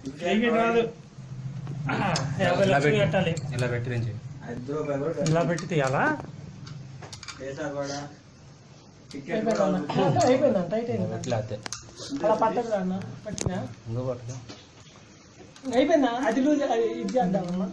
ఫ్రీగా కాదు యాభై ఇలా లక్షలు పెట్టి కట్టాలి ఇలా పెట్టి నుంచి ఐదు రూపాయలు కూడా ఇలా పెట్టి తీయాలా వేసా కూడా టికెట్ కూడా అవుతుంది. అయిపోయిందంట అయిపోయింది ఇట్లా అంతే అలా పట్టదు అన్న పట్టినా ఇంకో పట్టుకో అయిపోయిందా అది లూజ్ అది ఇది చేద్దామన్నా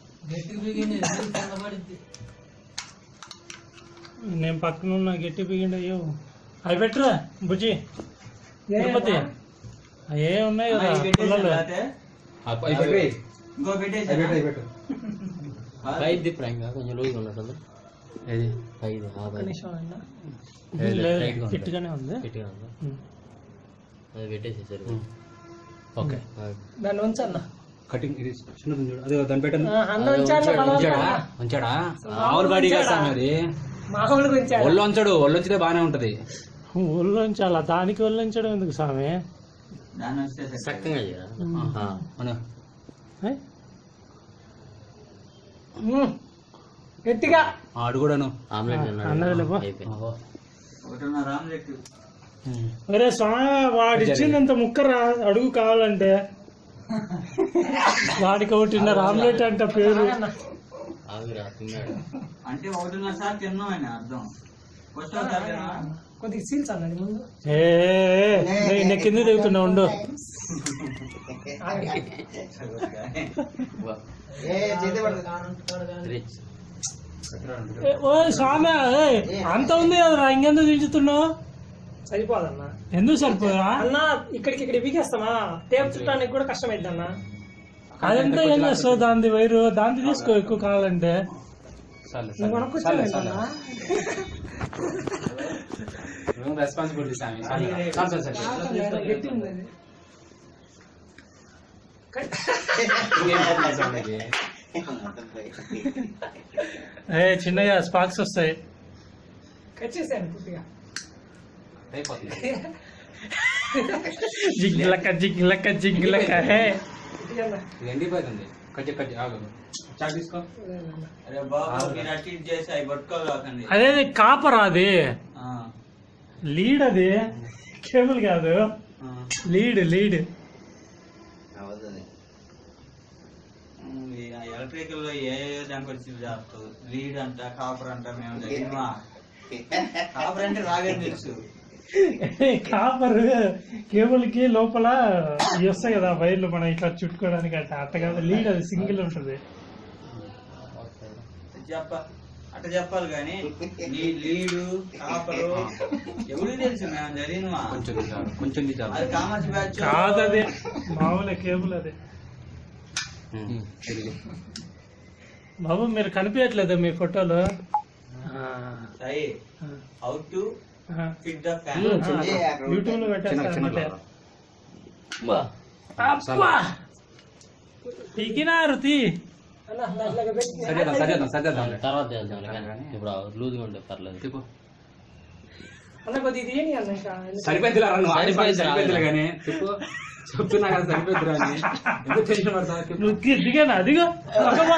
నేను పక్కన ఉన్న గట్టి బిగిండి అయ్యో అవి పెట్టరా బుజ్జి తిరుపతి ఏ ఉన్నాయి అమ్మా, కదా ఇవి పెట్టేసా పుల్లలు లేకపోతే? అవి పెట్టు ఇంకో పెట్టేసా? అవి పెట్టు అవి పెట్టు పైది ప్రాంక్ కొంచెం లూజ్ ఉన్నట్టుంది ఏది పైది ఆ ఒక్క పైది నిమిషం అన్న. లేదు, లేదు tight గా ఉంది. ఫిట్గానే ఉంది గట్టిగా ఉందా ఉం. అది పెట్టేసేసారు ఉం. ఓకే దాన్ని ఉంచన్న కటింగ్ ఇది చిన్నది చూడు అదే దాన్ని పెట్టను ఆ, అన్న ఉంచాడు ఉంచాడా ఉంచాడా ఆవుల బాడీ కదా స్వామి అది మామూలుగా ఉంచాడు ఒళ్ళు ఉంచాడు ఒళ్ళు ఉంచితే బాగానే ఉంటది ఒళ్ళు ఉంచాలా దానికి ఒళ్ళు ఉంచడం ఎందుకు స్వామి దాన్ని వస్తే సరే. చక్కగా చేయరా ఆ. అవునా ఏ? ఉం. గట్టిగా ఆడు కూడాను ఆమ్లెట్ అన్నది తిన్నాడు లేవో. అయిపోయింది ఓహో. ఒకటిన్నర ఆమ్లెట్ ఉం. ఒరే స్వామి వాడు ఇచ్చినంత ముక్క రా అడుగు కావాలంటే వాడికి ఒకటిన్నర ఆమ్లెట్ అంట పేరు ఆవిరా తిన్నాడు అంటే ఒకటిన్నర సార్ తిన్నాం అని అర్థం వచ్చావు కొద్దిగా సీల్స్ అన్నది ముందు ఏ నేను కింద దిగుతున్నా ఉండు రిచ్ ఏ, ఓ స్వామి ఏయ్, అంత ఉంది కదరా ఇంకెందుకు దించుతున్నావు సరిపోదన్నా ఎందుకు సరిపోదా అన్న ఇక్కడికి ఇక్కడ బిగేస్తామా టేప్ చుట్టానికి కూడా కష్టమైంది అన్న అదంతా ఏం చేస్తావు దాని వైరు దాన్ని తీసుకో ఎక్కువ కావాలంటే చాలు, నువ్వు చాలు. కొనుక్కొచ్చావు చాలు, చాలు. ఏంటన్నా? నువ్వు రెస్పాన్సిబిలిటీ స్వామి చాలు, చాలు, చాలు, చాలు. గట్టి ఉంది అది. ఇంకేం కావాలి స్వామికి? ఏ చిన్నగా స్పార్క్స్ వస్తాయి కట్ చేశాను పూర్తిగా అయిపోతుంది జిగ్లక జిగ్లక జిగ్లక హే ఇది ఎండిపోతుంది కజ్జి కజ్జి ఆగు చాక్ తీసుకో అరే బాబు మీరు అటు ఇటు చేసి అవి పట్టుకోలేకండి అదే కాపర్ అది ఆ, లీడ్ అది కేబుల్ కాదు ఆ. లీడ్ లీడ్ ఉమ్, ఈ ఎలక్ట్రికల్ లో ఏ ఏ దానికి వచ్చింది చేస్తావు లీడ్ అంట కాపర్ అంట మేము చదివిమా కాపర్ అంటే రాగని తెలుసు కాపర్ కేబుల్ కి లోపల ఇవి వస్తాయి కదా వైర్లు మనం ఇట్లా చుట్టుకోవడానికి అట్ట అట్ట కాదు లీడ్ అది సింగిల్ ఉంటుంది చెప్ప అట్ట చెప్పాలి కానీ నీ లీడు కాపరు ఎవరికి తెలుసు మేము చదివినమా కొంచెం తీసాడు కొంచెం అది తీసాడు కామర్స్ బ్యాచ్ కాదు అది మామూలు కేబుల్ అది బాబు మీరు కనిపించట్లేదు మీ ఫోటోలు Sai how to fit the fan YouTube లో చిన్న చిన్న పెట్టేస్తారు అబ్బా పీకినారు తీ సరిచేద్దాం సరిచేద్దాం సరిచేద్దాం తర్వాత చేద్దాం కానీ ఇప్పుడు లూజ్గా ఉండే పర్లేదు తిప్పు సరిపోయింది సరిపోద్దిలా రా నువ్వు ఆడి పని సరిపోద్ది రా. సరిపోద్దిలే కానీ తిప్పు చెప్తున్నా కదా సరిపోద్దిరా అని ఎందుకు టెన్షన్ పడతావు తిప్పు నువ్వు దిగాను అదిగో పక్కమా.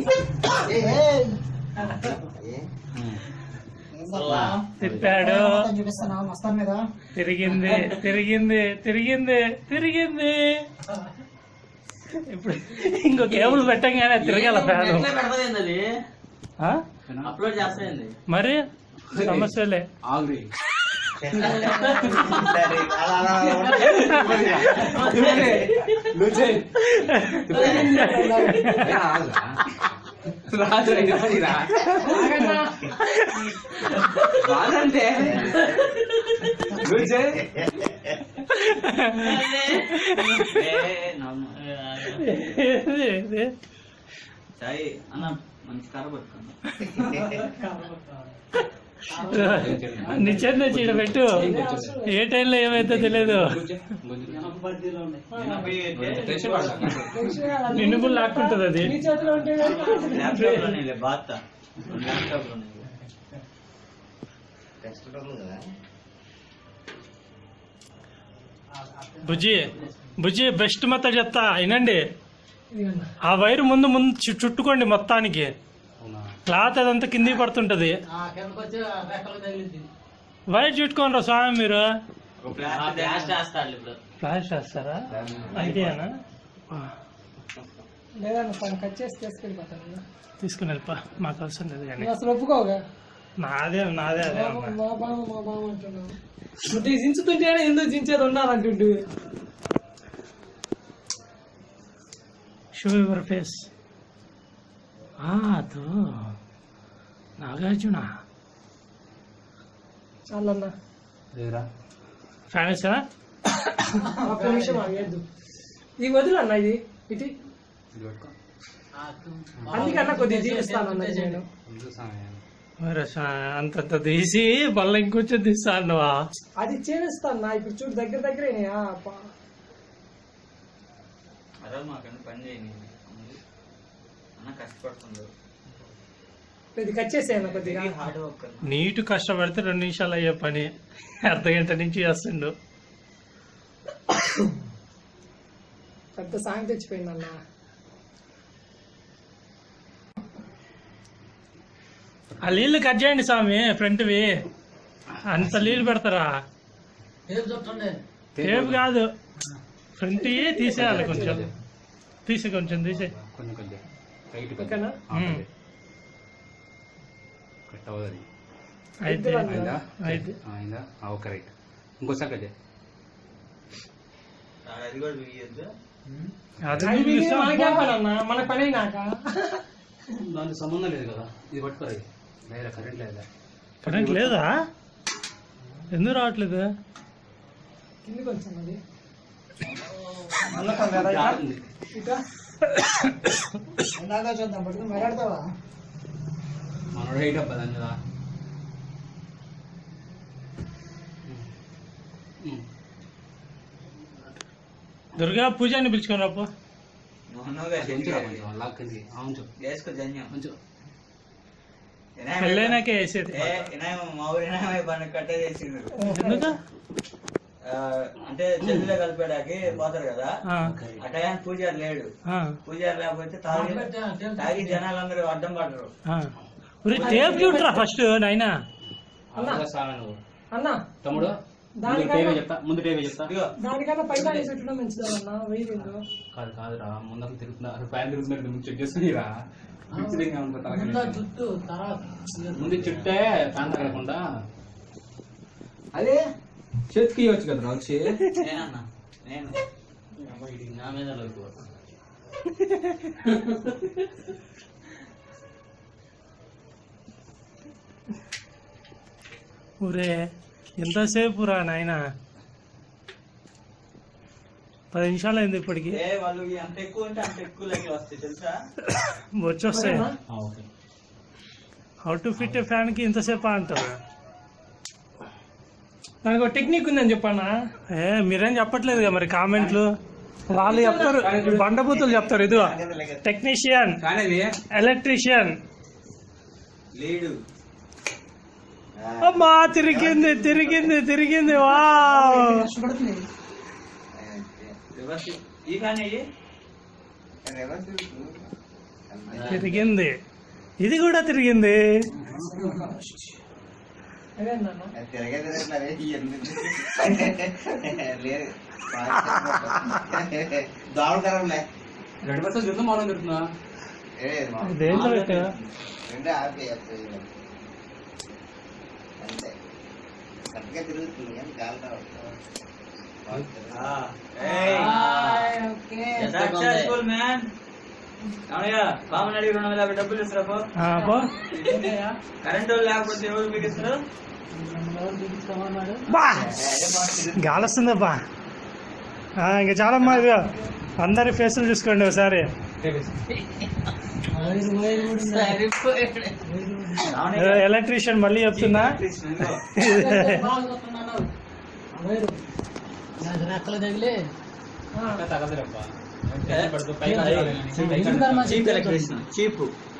తిప్పాడు తిరిగింది తిరిగింది తిరిగింది తిరిగింది ఇప్పుడు ఇంకో కేబుల్ పెట్టంగానే తిరగాల ఫ్యాన్ ఎట్లా పెడతాయింది అది అప్లోడ్ చేస్తాయింది మరి సమస్యలే ఆగ్రి రాదంటే ఏ, నమ్ము. ఏ, సాయి అన్న మంచి కర్ర పట్టుకున్నా నిచ్చెన చీడ పెట్టు ఏ టైంలో ఏమైతే తెలియదు టెన్షన్ పడలా నిన్ను కూడా లాక్కుంటది అది ల్యాప్టాప్ లోనే బాత్ ల్యాప్టాప్ లోనే బుజ్జి బుజ్జి బెస్ట్ మెథడ్ చెప్తా వినండి ఆ వైర్ ముందు ముందు చు- చుట్టుకోండి మొత్తానికి అవునా క్లాత్ అదంతా కిందికి పడుతుంటది వైర్ చుట్టుకోండి రా స్వామి మీరు బ్లాస్ట్ వేస్తాడు ఇప్పుడు ఫ్లాష్ వేస్తారా ఐడియానా లేదన్న తను కట్ చేసి తీసుకెళ్ళిపోతాను తీసుకుని వెళ్ళిపో మాకు అవసరం లేదు కానీ నువ్వు అసలు ఒప్పుకోగా నాదే నాదే అదే మా అమ్మా. మా బావ మా బావ అంటున్నావు నువ్వు ఈ దించుతుంటే ఎందుకు దించేది ఉండాలంటుండు షో యువర్ ఫేస్ అదో నాగార్జున చాలన్నా లేదురా ఫ్యాన్స్ ఒక్క నిమిషం ఆగేద్దు ఇది వదిలు అన్న ఇది ఇది ఇది పట్టుకో అందుకన్నా కొద్దిగా జీవిస్తాను అన్న నేను ముందు సామె. మరి సా- అంతంత తీసి మళ్ళీ ఇంకొంచెం తీస్తాను నువ్వా అది చేస్తాను నా ఇప్పుడు చూడు దగ్గర దగ్గరే అరే మాకన్నా పని చేయని అన్న కష్టపడుతుంది ఇది కట్ చేసేయన్న కొద్దిగా హార్డ్ వర్క్ అన్న నీటు కష్టపడితే రెండు నిమిషాలు అయ్యే పని అర్ధ గంట నుంచి చేస్తుండు పెద్ద సాంగ్ తెచ్చిపోయింది అన్న ఆ నీళ్లు కట్ చేయండి స్వామి ఫ్రంట్వి అంత నీళ్లు పెడతారా టేప్ కాదు ఫ్రంట్ తీసేయాలి కొంచెం తీసి కొంచెం తీసే కొంచెం కొంచెం టైట్ ఓకేనా? మ్మ్. కట్ అవ్వదు అయితే అయిందా అయితే ఆ, అయిందా ఆ, ఓకే రైట్ ఇంకోసారి కట్ చేయి. అది కూడా బిగియద్దు అది అది నీకు మిగిలిన ఇష్టం. మనకే పని అన్న మన పని అయినాక దానికి సంబంధం లేదు కదా ఇది పట్టుకోరా లేదా కరెంట్ లేదా కరెంట్ లేదా ఎందుకు రావట్లేదు కిందికి వచ్చింది అది జారుంది. ఇట్లా ఇందాక చూద్దాం పట్టుకుని మెరాడతావా మనోడు హైట్ అబ్బా దాని మీద మ్మ్. దుర్గా పూజని పిలుచుకొని రాపో నువ్వుగా ఉంచురా కొంచెం లాక్ కిందికి. ఆ, ఉంచు చేసుకో జన్యం ఉంచు వినాయక పెళ్ళైనాకే వేసేది ఏ వినాయక మా ఊరి వినాయక పని కట్టే చేసిండ్రు ఎందుకు ఆ, అంటే చెల్లిలో కలిపేడాకి పోతారు కదా ఆ, ఆ టయానికి పూజారి లేడు ఆ, పూజారి లేకపోతే తాగి తాగి జనాలందరూ అడ్డం పడరు ఆ. ఒరే టేప్ చూడరా ఫస్ట్ నాయనా అలాగే సామె నువ్వు అన్న తమ్ముడు ముందు దానికన్నా- టేవే చెప్తా ముందు టేవే చెప్తా ఇదిగో దానికన్నా పైన వేసి పెట్టడం మంచిదన్న వెయ్యి రెండు కాదు కాదురా ముందర తిరుగుతున్నా అసలు పైన తిరుగుతున్నట్టు ముందు చెక్ చేస్తున్నాయిరా పిచ్చిలింగా అనుకుంటా ముందు చుట్టే ఫ్యాన్ తగలకుండా అదే చేతికి ఇవ్వచ్చు కదరా వచ్చి నేనన్నా నేను నా మీద లోకి ఊరే ఎంతసేపు రా నాయన పది నిమిషాలు అయింది ఇప్పటికి ఏ వాళ్ళు ఎంత ఎక్కువ ఉంటే అంత ఎక్కువ లెక్కలు వస్తాయి తెలుసా వచ్చి వస్తాయి okay how to fit fan కి ఇంతసేపు అంటారు దానికి ఒక టెక్నిక్ ఉందని చెప్పన్నా ఏ మీరేం చెప్పట్లేదు కదా మరి కామెంట్లు వాళ్ళు చెప్తారు బండబూతులు చెప్తారు ఇదిగో టెక్నీషియన్ కానీ అది ఎలక్ట్రీషియన్ లీడు అమ్మా తిరిగింది తిరిగింది తిరిగింది వా రివర్స్ ఈ కానీ ఇయ్యి. తిరిగింది ఇది కూడా తిరిగింది అదేందన్న దోమకరంలే రెండు పర్సెంట్ తిరుగుతా మౌనం తిరుగుతున్నా దేంట్లో పెట్టా రెండే ఆపి అంతే కరెక్ట్గా తిరుగుతుంది ఏం కాలుతా సక్సెస్ఫుల్ మ్యాన్ అవునయ్యా కామన్ అడిగి రెండు వందల యాభై డబ్బులు ఇస్తారా ఆ, పో. కరెంట్ వాళ్ళు లేకపోతే ఎవరు మీకు ఇస్తారు బా గాలొస్తుందబ్బా ఆ, ఇంకా చాలమ్మా ఇది అందరి ఫేసులు చూసుకోండి ఒకసారి అవునయ్య. ఎలక్ట్రీషియన్ మళ్ళీ చెప్తున్నా ఇదిగో. తగదులేబ్బా చీప్ ఎలక్ట్రీషియన్ చీప్